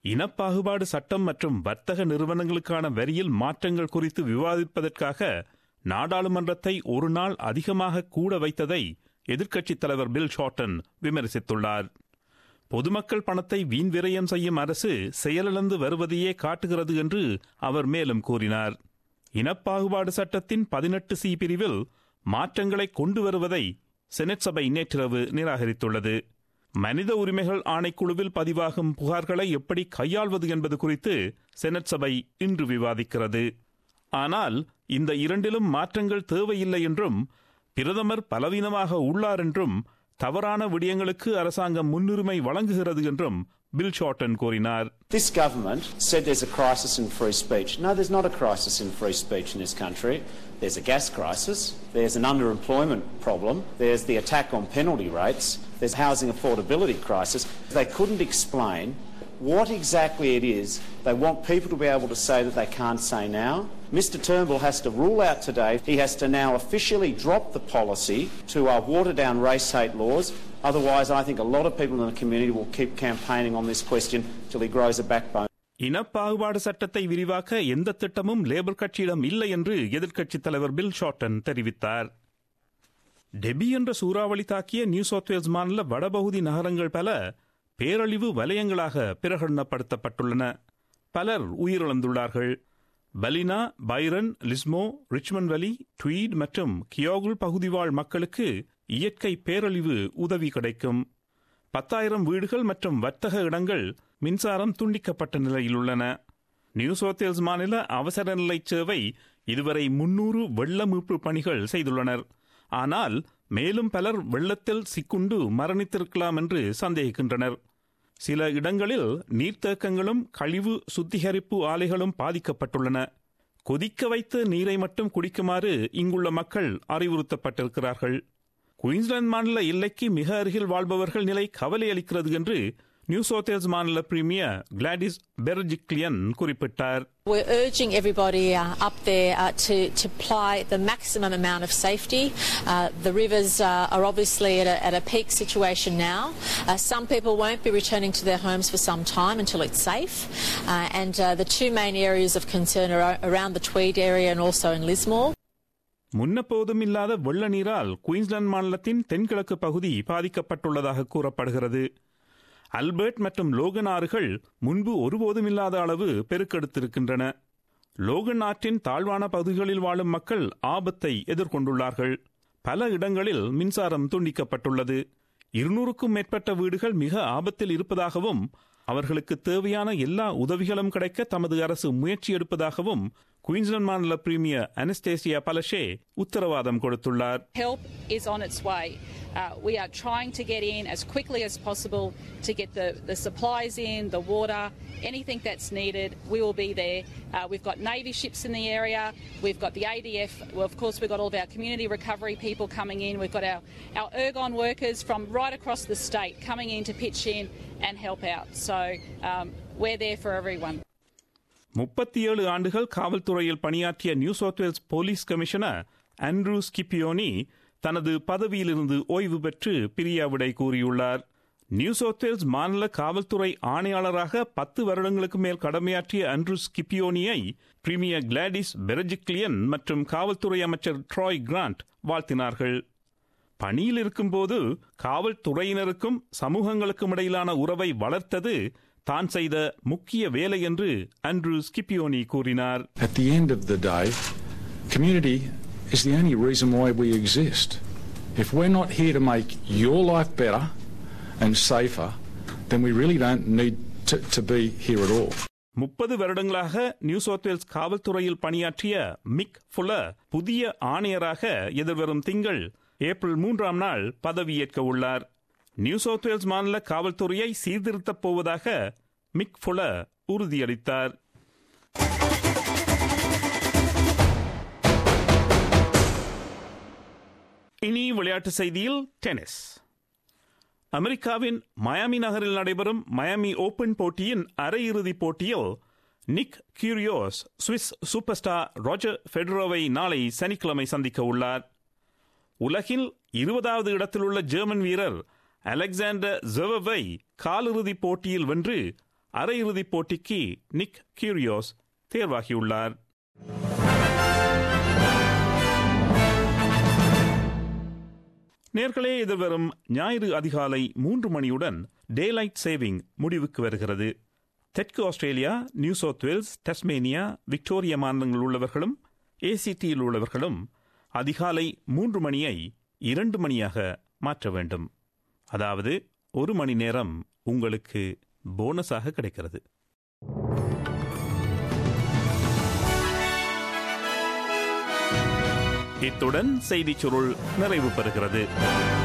இனப்பாகுபாடு சட்டம் மற்றும் வர்த்தக நிறுவனங்களுக்கான வரியில் மாற்றங்கள் குறித்து விவாதிப்பதற்காக நாடாளுமன்றத்தை ஒரு நாள் அதிகமாக கூட வைத்ததை எதிர்க்கட்சித் தலைவர் பில் ஷார்டன் விமர்சித்துள்ளார் பொதுமக்கள் பணத்தை வீண் விரயம் செய்யும் அரசு செயலிழந்து வருவதையே காட்டுகிறது என்று அவர் மேலும் கூறினார் இனப்பாகுபாடு சட்டத்தின் பதினெட்டு சி பிரிவில் மாற்றங்களை கொண்டு வருவதை செனட் சபை நேற்றிரவு நிராகரித்துள்ளது மனித உரிமைகள் ஆணைக்குழுவில் பதிவாகும் புகார்களை எப்படி கையாள்வது என்பது குறித்து செனட் சபை இன்று விவாதிக்கிறது ஆனால் இந்த இரண்டிலும் மாற்றங்கள் தேவையில்லை என்றும் பிரதமர் பலவீனமாக உள்ளார் என்றும் தவறான விடயங்களுக்கு அரசாங்கம் முன்னுரிமை வழங்குகிறது என்றும் பில் ஷார்டன் கூறினார் This government said there's a crisis in free speech. No, there's not a crisis in free speech in this country. There's a gas crisis, there's an underemployment problem, there's the attack on penalty rates, there's a housing affordability crisis. They couldn't explain what exactly it is they want people to be able to say that they can't say now. Mr Turnbull has to rule out today. He has to now officially drop the policy to uh, water down race hate laws. Otherwise, I think a lot of people in the community will keep campaigning on this question till he grows a backbone. இனப்பாகுபாடு சட்டத்தை விரிவாக்க எந்த திட்டமும் labour கட்சியிடம் இல்லை என்று எதிர்க்கட்சித் தலைவர் bill shorten தெரிவித்தார் டெபி என்ற சூறாவளி தாக்கிய நியூ சவுத் வேல்ஸ் மாநில வடபகுதி நகரங்கள் பல பேரழிவு வலயங்களாக பிரகடனப்படுத்தப்பட்டுள்ளன பலர் உயிரிழந்துள்ளார்கள் Ballina Byron Lismore Richmond Valley Tweed மற்றும் கியோகுல் பகுதி வாழ் மக்களுக்கு இயற்கை பேரழிவு உதவி கிடைக்கும் பத்தாயிரம் வீடுகள் மற்றும் வர்த்தக இடங்கள் மின்சாரம் துண்டிக்கப்பட்ட நிலையில் உள்ளன நியூ சவுத் மாநில அவசர நிலை சேவை இதுவரை முன்னூறு வெள்ள மீட்பு பணிகள் செய்துள்ளனர் ஆனால் மேலும் பலர் வெள்ளத்தில் சிக்குண்டு மரணித்திருக்கலாம் என்று சந்தேகிக்கின்றனர் சில இடங்களில் நீர்த்தேக்கங்களும் கழிவு சுத்திகரிப்பு ஆலைகளும் பாதிக்கப்பட்டுள்ளன கொதிக்க வைத்த நீரை மட்டும் குடிக்குமாறு இங்குள்ள மக்கள் அறிவுறுத்தப்பட்டிருக்கிறார்கள் குயின்ஸ்லாந்து மாநில எல்லைக்கு மிக அருகில் வாழ்பவர்கள் நிலை கவலை அளிக்கிறது என்று நியூ சவுத் வேல்ஸ் மாநில பிரீமியர் கிளாடிஸ் பெர்ஜிக்லியன் குறிப்பிட்டார் We're urging everybody uh, up there uh, to, to apply the maximum amount of safety. Uh, the rivers uh, are obviously at a, at a peak situation now. Uh, some people won't be returning to their homes for some time until it's safe. Uh, and uh, the two main areas of concern are around the Tweed area and also in Lismore. முன்னப்போதும் இல்லாத வெள்ள நீரால் Queensland மாநிலத்தின் தென்கிழக்கு பகுதி பாதிக்கப்பட்டுள்ளதாக கூறப்படுகிறது Albert மற்றும் Logan ஆறுகள் முன்பு ஒருபோதும் இல்லாத அளவு பெருக்கெடுத்திருக்கின்றன லோகன் ஆற்றின் தாழ்வான பகுதிகளில் வாழும் மக்கள் ஆபத்தை எதிர்கொண்டுள்ளார்கள் பல இடங்களில் மின்சாரம் துண்டிக்கப்பட்டுள்ளது இருநூறுக்கும் மேற்பட்ட வீடுகள் மிக ஆபத்தில் இருப்பதாகவும் அவர்களுக்கு தேவையான எல்லா உதவிகளும் கிடைக்க தமது அரசு முயற்சி எடுப்பதாகவும் குயின்ஸ்லாந்து மாநில பிரீமியர் அனஸ்டேசியா பலஷே உத்தரவாதம் கொடுத்துள்ளார் Help is on its way. Uh, we are trying to get in as quickly as possible to get the, the supplies in, the water, anything that's needed, we will be there. Uh, we've got Navy ships in the area, we've got the ADF, well, of course, we've got all of our community recovery people coming in, we've got our, our ergon workers from right across the state coming in to pitch in and help out. So um, we're there for everyone. முப்பத்தி ஏழு ஆண்டுகள் காவல்துறையில் பணியாற்றிய New South Wales police commissioner Andrew Scipione தனது பதவியிலிருந்து ஓய்வு பெற்று பிரியாவிடை கூறியுள்ளார் நியூ சவுத் வேல்ஸ் மாநில காவல்துறை ஆணையாளராக பத்து வருடங்களுக்கு மேல் கடமையாற்றிய அண்ட்ரூ ஸ்கிப்பியோனியை பிரீமியர் கிளாடிஸ் பெரஜிக்லியன் மற்றும் காவல்துறை அமைச்சர் ட்ராய் கிராண்ட் வாழ்த்தினார்கள் பணியில் இருக்கும்போது காவல்துறையினருக்கும் சமூகங்களுக்கும் இடையிலான உறவை வளர்த்தது தான் செய்த முக்கிய வேலை என்று அண்ட்ரூ ஸ்கிப்பியோனி கூறினார் At the end of the day, community is the only reason why we exist. If we're not here to make your life better and safer, then we really don't need to, to be here at all. முப்பது வருடங்களாக new South Wales காவல்துறையில் பணியாற்றிய மிக் fuller புதிய ஆணையராக எதிர்வரும் திங்கள் April மூன்றாம் நாள் பதவியேற்க உள்ளார் நியூ சவுத் வேல்ஸ் மாநில காவல்துறையை சீர்திருத்தப் போவதாக மிக் ஃபுல்லர் உறுதியளித்தார் இனி விளையாட்டு செய்தியில் டென்னிஸ் அமெரிக்காவின் மயாமி நகரில் நடைபெறும் மயாமி ஓபன் போட்டியின் அரையிறுதிப் போட்டியில் Nick Kyrgios Swiss super star Roger ஃபெடரோவை நாளை சனிக்கிழமை சந்திக்க உள்ளார் உலகில் இருபதாவது இடத்தில் உள்ள ஜெர்மன் வீரர் அலெக்சாண்டர் ஜெவவை காலிறுதிப் போட்டியில் வென்று அரையிறுதிப் போட்டிக்கு நிக் கியூரியோஸ் தேர்வாகியுள்ளார் நேர்களே எதிர்வரும் ஞாயிறு அதிகாலை மூன்று மணியுடன் டேலைட் சேவிங் முடிவுக்கு வருகிறது தெற்கு Australia New South Wales Tasmania Victoria மாநிலங்களில் உள்ளவர்களும் ஏசிடியில் உள்ளவர்களும் அதிகாலை மூன்று மணியை இரண்டு மணியாக மாற்ற வேண்டும் அதாவது ஒரு மணி நேரம் உங்களுக்கு போனஸாக கிடைக்கிறது இத்துடன் செய்திச் சுருள் நிறைவு பெறுகிறது